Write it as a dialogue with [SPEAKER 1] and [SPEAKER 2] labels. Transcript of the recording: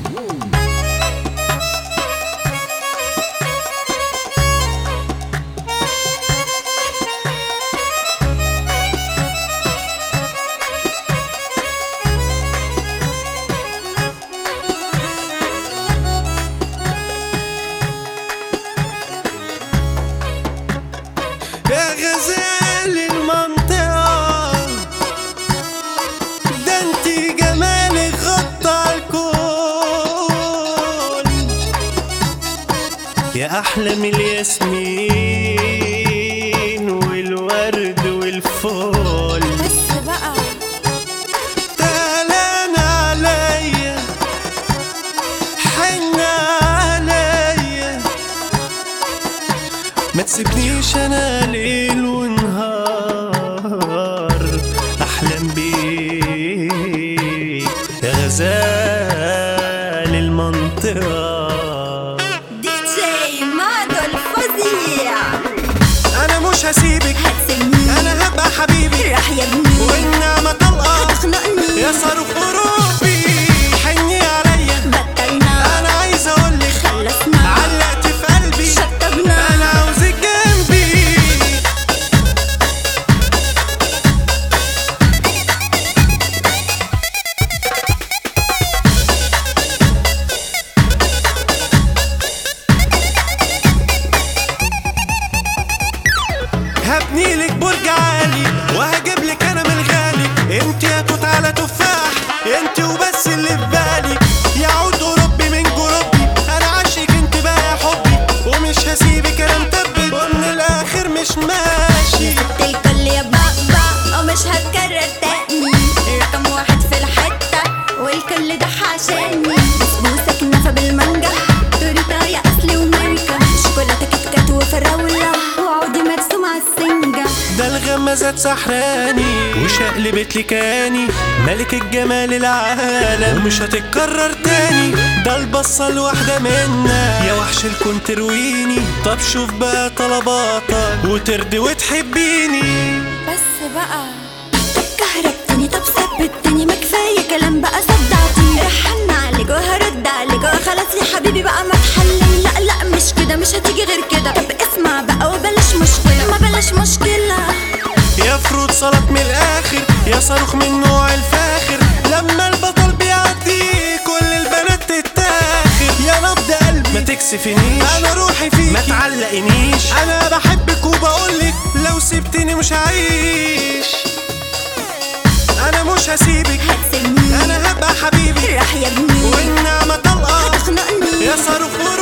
[SPEAKER 1] يا غزال المنطقة ده انت جمالك غطى الكون يا أحلى من الياسمين والورد والفول
[SPEAKER 2] بس بقى
[SPEAKER 1] تعالان عليا حن عليا ما تسيبنيش انا ليل ونهار احلم بيك يا غزال المنطقه
[SPEAKER 2] دي جي مادو الفظيع
[SPEAKER 1] انا مش هسيبك
[SPEAKER 2] هتسميني
[SPEAKER 1] انا هبقى حبيبي
[SPEAKER 2] راح يا ابني
[SPEAKER 1] والنعمه طلقه
[SPEAKER 2] تخنقني
[SPEAKER 1] يا صاروخ اوروبي حني عليا
[SPEAKER 2] بطلنا
[SPEAKER 1] انا عايز اقولك
[SPEAKER 2] خلصنا
[SPEAKER 1] علقت في قلبي
[SPEAKER 2] شطبنا
[SPEAKER 1] انا عاوزك جنبي هبني لك برج عالي وهجيب لك انا من الغالي انت يا توت على تفاح انت وبس اللي في بالي يعود اوروبي من جروبي انا عاشق انت بقى يا حبي ومش هسيبك انا مثبت ومن الاخر مش ماشي
[SPEAKER 2] ست الكل يا بابا ومش هتكرر تاني رقم واحد في الحتة والكل ده حاشاني بسبوسة كنافة بالمانجا تورته يا أصلي وماركة شوكولاتة كيت كات وفراولة وعودي مرسوم على السنجة
[SPEAKER 1] ده الغمازات سحراني وشقلبت لي كاني ملك الجمال العالم ومش هتتكرر تاني ده البصة الواحدة منا يا وحش الكون ترويني طب شوف بقى طلباتك وترضي وتحبيني
[SPEAKER 2] بس بقى طب كهربتني طب ثبتني ما كفاية كلام بقى صدعتني رحنا عليك وهرد عليك خلاص يا حبيبي بقى ما تحلم لا لا مش كده مش هتيجي غير كده طب اسمع بقى وبلاش مشكلة ما بلاش مشكلة
[SPEAKER 1] يا فروت سلط من الاخر يا صاروخ من نوع الفاخر لما البطل بيعدي كل البنات تتاخر يا نبض قلبي ما تكسفنيش انا روحي فيكي ما تعلقنيش انا بحبك وبقولك لو سبتني مش هعيش انا مش هسيبك
[SPEAKER 2] هتسيبني
[SPEAKER 1] انا هبقى حبيبي
[SPEAKER 2] راح يا ابني
[SPEAKER 1] والنعمة طلقة
[SPEAKER 2] هتخنقني
[SPEAKER 1] يا صاروخ